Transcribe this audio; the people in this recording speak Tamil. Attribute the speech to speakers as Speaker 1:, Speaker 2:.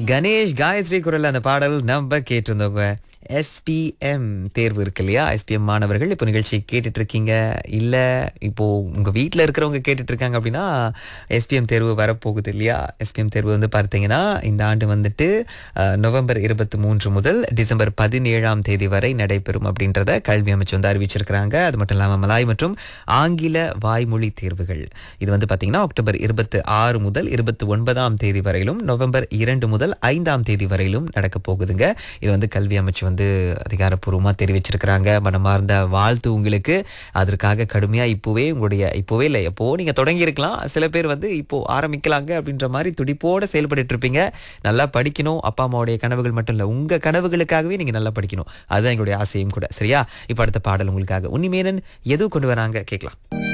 Speaker 1: கணேஷ் காயத்ரி குரல் அந்த பாடல் நம்ம கேட்டிருந்தோங்க எஸ்பிஎம் தேர்வு இருக்கு இல்லையா எஸ்பிஎம் மாணவர்கள் இப்போ நிகழ்ச்சி கேட்டுட்டு இருக்கீங்க இல்ல இப்போ உங்க வீட்டில் இருக்கிறவங்க கேட்டுட்டு இருக்காங்க அப்படின்னா எஸ்பிஎம் தேர்வு வரப்போகுது இல்லையா எஸ்பிஎம் தேர்வு வந்து பார்த்தீங்கன்னா இந்த ஆண்டு வந்துட்டு அஹ், நவம்பர் இருபத்தி மூன்று முதல் டிசம்பர் பதினேழாம் தேதி வரை நடைபெறும் அப்படின்றத கல்வி அமைச்சு வந்து அறிவிச்சிருக்கிறாங்க அது மட்டும் இல்லாமல் மலாய் மற்றும் ஆங்கில வாய்மொழி தேர்வுகள் இது வந்து பார்த்தீங்கன்னா அக்டோபர் இருபத்தி ஆறு முதல் இருபத்தி ஒன்பதாம் தேதி வரையிலும் நவம்பர் இரண்டு முதல் ஐந்தாம் தேதி வரையிலும் நடக்க போகுதுங்க இது வந்து கல்வி அமைச்சு வந்து அதிகாரப்பூர்வமாக தெரிவிச்சிருக்கிறாங்க மனமார்ந்த வாழ்த்து உங்களுக்கு அதற்காக கடுமையாக இப்போவே உங்களுடைய இப்போவே இல்லை எப்போ நீங்கள் தொடங்கியிருக்கலாம் சில பேர் வந்து இப்போ ஆரம்பிக்கலாங்க அப்படின்ற மாதிரி துடிப்போட செயல்பட்டு இருப்பீங்க நல்லா படிக்கணும் அப்பா அம்மாவுடைய கனவுகள் மட்டும் இல்லை உங்கள் கனவுகளுக்காகவே நீங்கள் நல்லா படிக்கணும் அதுதான் எங்களுடைய ஆசையும் கூட சரியா இப்போ அடுத்த பாடல் உங்களுக்காக உன்னிமேனன் எது கொண்டு வராங்க கேட்கலாம்